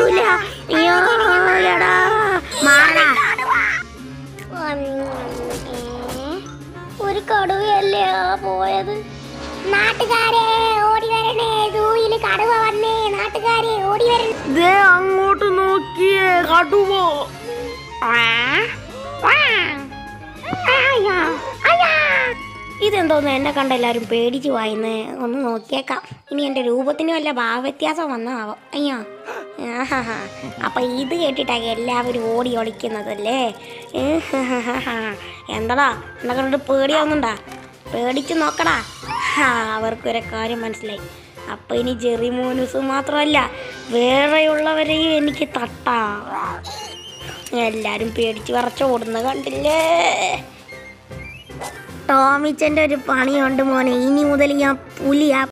കിട്ടൂല അയ്യോ എടാ മാറാ ഒരു കടുവയല്ലേ പോയത് നാട്ടുകാരെ ഓടി വരണേ സൂയില് കടുവ വന്നേ നാട്ടുകാരെ ഓടി വരണേ ദേ അങ്ങോട്ട് നോക്കിയേ കടുവ ഇതെന്തോന്ന് എന്നെ കണ്ട എല്ലാവരും പേടിച്ച് വായിന്ന് ഒന്ന് നോക്കിയേക്കാം ഇനി എൻ്റെ രൂപത്തിന് വല്ല ഭാവവ്യത്യാസം വന്നാവോ അയ്യോ ആഹാഹാ. അപ്പൊ ഇത് കേട്ടിട്ടാ എല്ലാവരും ഓടി ഒളിക്കുന്നതല്ലേ ഏഹ്ഹഹഹഹ. എന്താടാ എന്നെ കണ്ടിട്ട് പേടിയാവുന്നുണ്ടാ പേടിച്ച് നോക്കടാ ഹാ, അവർക്കൊരു കാര്യം മനസ്സിലായി അപ്പൊ ഇനി ജെറി മോനൂസ് മാത്രമല്ല വേറെയുള്ളവരെയും എനിക്ക് തട്ടാ എല്ലാരും പേടിച്ച് വിറച്ച് ഓടുന്ന കണ്ടില്ലേ ടോമിച്ചൻ്റെ ഒരു പണിയുണ്ട് മോനെ ഇനി മുതൽ ഞാൻ പുലിയാ